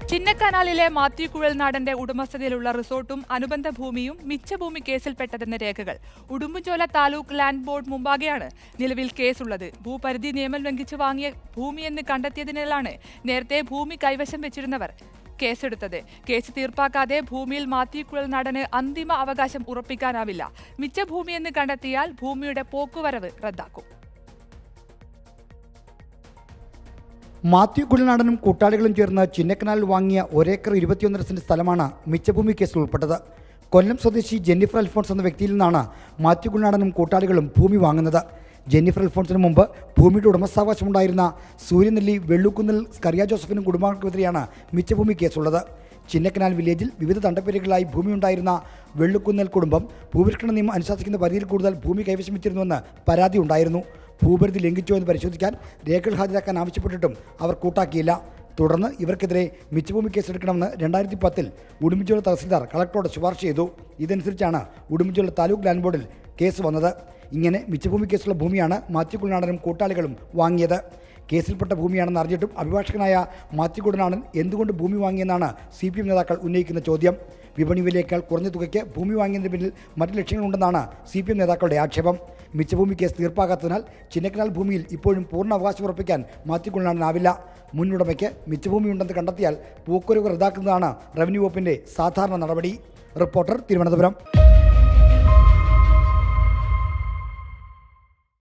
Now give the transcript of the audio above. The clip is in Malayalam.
ചിന്നക്കനാലിലെ മാത്യു കുഴൽനാടന്റെ ഉടമസ്ഥതയിലുള്ള റിസോർട്ടും അനുബന്ധ ഭൂമിയും മിച്ചഭൂമി കേസിൽപ്പെട്ടതെന്ന രേഖകൾ ഉടുമ്പുചോല താലൂക്ക് ലാൻഡ് ബോർഡ് മുമ്പാകെയാണ് നിലവിൽ കേസുള്ളത് ഭൂപരിധി നിയമം ലംഘിച്ച് വാങ്ങിയ ഭൂമിയെന്ന് കണ്ടെത്തിയതിനാലാണ് നേരത്തെ ഭൂമി കൈവശം വെച്ചിരുന്നവർ കേസെടുത്തത് കേസ് തീർപ്പാക്കാതെ ഭൂമിയിൽ മാത്യു കുഴൽനാടന് അന്തിമ അവകാശം ഉറപ്പിക്കാനാവില്ല മിച്ചഭൂമിയെന്ന് കണ്ടെത്തിയാൽ ഭൂമിയുടെ പോക്കുവരവ് റദ്ദാക്കും മാത്യു കുഴൽനാടനും കൂട്ടാളികളും ചേർന്ന് ചിന്നക്കനാലിൽ വാങ്ങിയ ഒരേക്കർ ഇരുപത്തിയൊന്നര സെന്റ് സ്ഥലമാണ് മിച്ചഭൂമി കേസിൽ ഉൾപ്പെട്ടത് കൊല്ലം സ്വദേശി ജെന്നിഫർ അൽഫോൺസ് എന്ന വ്യക്തിയിൽ നിന്നാണ് മാത്യു കുഴൽനാടനും കൂട്ടാളികളും ഭൂമി വാങ്ങുന്നത് ജെന്നിഫർ അൽഫോൺസിന് മുമ്പ് ഭൂമിയുടെ ഉടമസ്ഥാവകാശമുണ്ടായിരുന്ന സൂര്യനെല്ലി വെള്ളുക്കുന്നിൽ സ്കറിയ ജോസഫിനും കുടുംബാംഗത്തിനെതിരെയാണ് മിച്ചഭൂമി കേസുള്ളത് ചിന്നക്കനാൽ വില്ലേജിൽ വിവിധ തണ്ടപ്പേരുകളായി ഭൂമിയുണ്ടായിരുന്ന വെള്ളുക്കുന്നൽ കുടുംബം ഭൂപരിഷ്കരണ നിയമം അനുശാസിക്കുന്ന പരിധിയിൽ കൂടുതൽ ഭൂമി കൈവശം വെച്ചിരുന്നുവെന്ന് പരാതി ഉണ്ടായിരുന്നു ഭൂപരിധി ലംഘിച്ചോ എന്ന് പരിശോധിക്കാൻ രേഖകൾ ഹാജരാക്കാൻ ആവശ്യപ്പെട്ടിട്ടും അവർ കൂട്ടാക്കിയില്ല തുടർന്ന് ഇവർക്കെതിരെ മിച്ചഭൂമി കേസെടുക്കണമെന്ന് രണ്ടായിരത്തി പത്തിൽ ഉടുമ്പുചോല തഹസിൽദാർ കളക്ടറോട് ശുപാർശ ചെയ്തു ഇതനുസരിച്ചാണ് ഉടുമ്പുചോല താലൂക്ക് ലാൻഡ് ബോർഡിൽ കേസ് വന്നത് ഇങ്ങനെ മിച്ചഭൂമി കേസുള്ള ഭൂമിയാണ് മാത്യു കുളനാടനും കൂട്ടാളികളും വാങ്ങിയത് കേസിൽപ്പെട്ട ഭൂമിയാണെന്ന് അറിഞ്ഞിട്ടും അഭിഭാഷകനായ മാത്യു കുടനാടൻ എന്തുകൊണ്ട് ഭൂമി വാങ്ങിയെന്നാണ് സി പി എം നേതാക്കൾ ഉന്നയിക്കുന്ന ചോദ്യം വിപണി വിലയേക്കാൾ കുറഞ്ഞ തുകയ്ക്ക് ഭൂമി വാങ്ങിയതിന് പിന്നിൽ മറ്റ് ലക്ഷ്യങ്ങളുണ്ടെന്നാണ് സി പി എം നേതാക്കളുടെ ആക്ഷേപം മിച്ചഭൂമി കേസ് തീർപ്പാകാത്തതിനാൽ ചിന്നക്കനാൽ ഭൂമിയിൽ ഇപ്പോഴും പൂർണ്ണ അവകാശം ഉറപ്പിക്കാൻ മാത്യു കുളനാടനാവില്ല മുന്നുടമയ്ക്ക് മിച്ചഭൂമിയുണ്ടെന്ന് കണ്ടെത്തിയാൽ പൂക്കുരവ് റദ്ദാക്കുന്നതാണ് റവന്യൂ വകുപ്പിന്റെ സാധാരണ നടപടി റിപ്പോർട്ടർ തിരുവനന്തപുരം